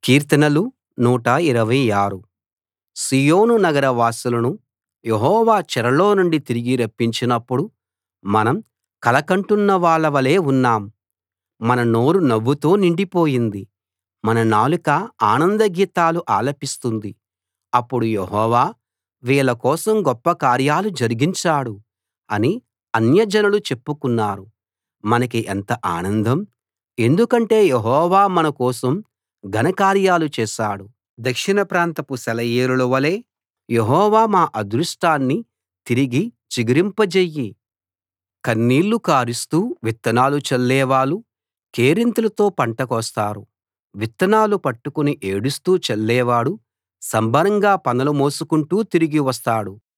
కీర్తనలు 126 సీయోను నగర వాసులను యెహోవా చెరలో నుండి తిరిగి రప్పించినప్పుడు మనం కలకంటున్న వాళ్ళ వలే ఉన్నాం మన నోరు నవ్వుతో నిండిపోయింది మన నాలుక ఆనంద గీతాలు ఆలపిస్తుంది అప్పుడు యెహోవా వీళ్ళ కోసం గొప్ప కార్యాలు జరిగించాడు అని అన్యజనులు చెప్పుకున్నారు మనకి ఎంత ఆనందం ఎందుకంటే యెహోవా మన కోసం ఘనకార్యాలు చేశాడు దక్షిణ ప్రాంతపు సెలయేరుల వలే యెహోవా మా అదృష్టాన్ని తిరిగి చిగురింపజెయ్యి కన్నీళ్లు కారుస్తూ విత్తనాలు చల్లేవాళ్ళు కేరింతలతో పంట కోస్తారు విత్తనాలు పట్టుకుని ఏడుస్తూ చల్లేవాడు సంబరంగా పనలు మోసుకుంటూ తిరిగి వస్తాడు